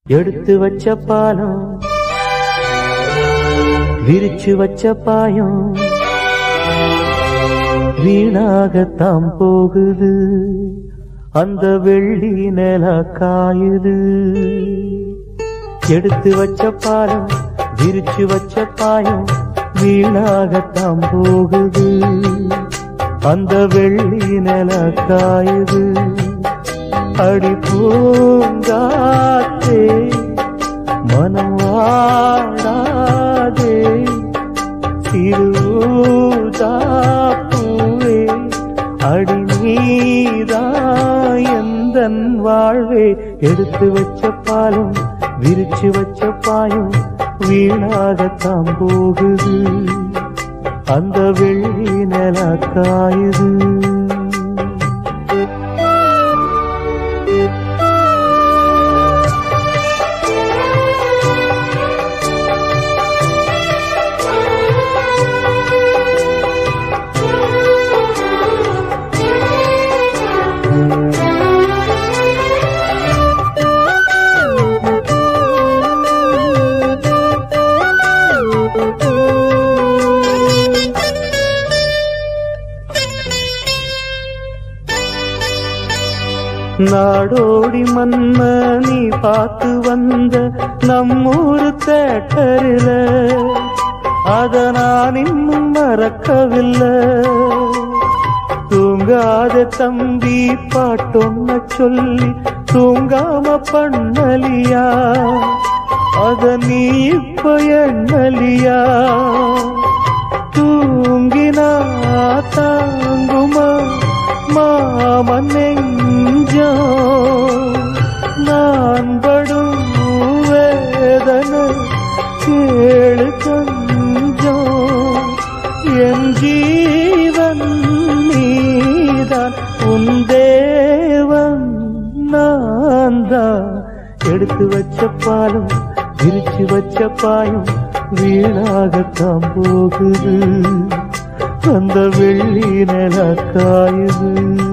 எடுத்து வச்ச பாலம் விரிச்சு வச்ச பாயம் வீணாகத்தான் போகுது அந்த வெள்ளி நில காயுது எடுத்து வச்ச பாலம் விரிச்சு வச்ச பாயம் வீணாகத்தான் போகுது அந்த வெள்ளி நில காயுது அடி பூங்காத்தே மனம் வாடாதே திருதாப்பூவே அடி நீதா எந்தன் வாழ்வே எடுத்து வச்ச பாலும் விரிச்சு வச்ச பாயும் வீணாகத்தான் போகுது அந்த வெள்ளி நில காயுது நாடோடி மன்ன நீ பார்த்து வந்த நம்மூரு தேட்டரில அத நான் இன்னும் மறக்கவில்லை தூங்காத தம்பி பாட்டொன்ன சொல்லி தூங்காம பண்ணலியா அத நீ இப்ப எண்ணலியா தூங்கினா தாங்குமா மாமன் நெஞ்சோ நான் படும் வேதனை கேளு கொஞ்சோ என் ஜீவன் நீதான் உன் தேவன் நான் தான் எடுத்து வச்ச பாலும் விரிச்சு வச்ச பாயும் வீணாகத்தான் போகுது அந்த வெள்ளி நில காயுது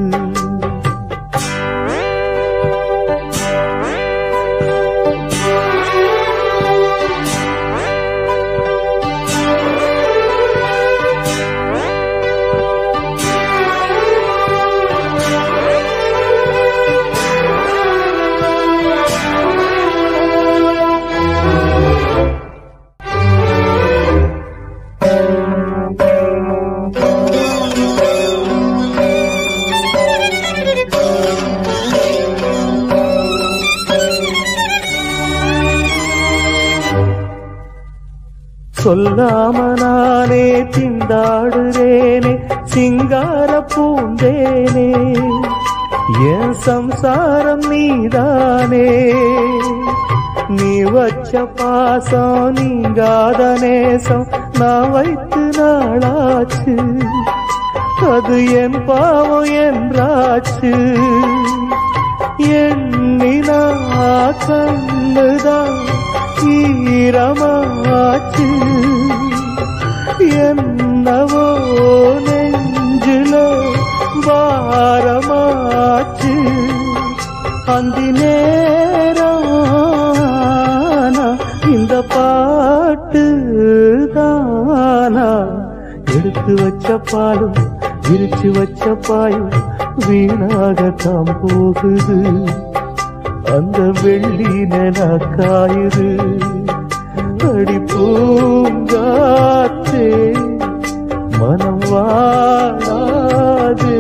சொல்லாம நானே திண்டாடுறேனே சிங்கார பூந்தேனே என் சம்சாரம் நீதானே நீ வச்ச பாசம் நீங்காத நேசம் நான் வைத்து நாளாச்சு அது என் பாவம் என்றாச்சு எண்ணினா கண்ணுதான் ஈரமாச்சு என்னவோ நெஞ்சில பாரமாச்சு அந்தி நேரம் ஆனா இந்த பாட்டு தானா எடுத்து வச்ச பாலும் விரிச்சு வச்ச பாயும் வீணாகத்தான் போகுது அந்த வெள்ளி நில காயுது அடி பூங்காத்தே மனம் வாழாதே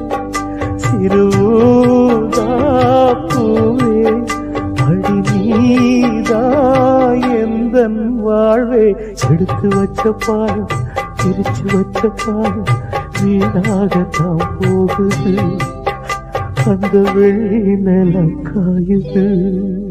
சிறுதாப்பூவே அடி நீதா எந்தன் வாழ்வே எடுத்து வச்ச பாலும் பிரிச்சு வச்ச பாலும் வீணாகத்தான் போகுது அந்த வெள்ளி நில காயுது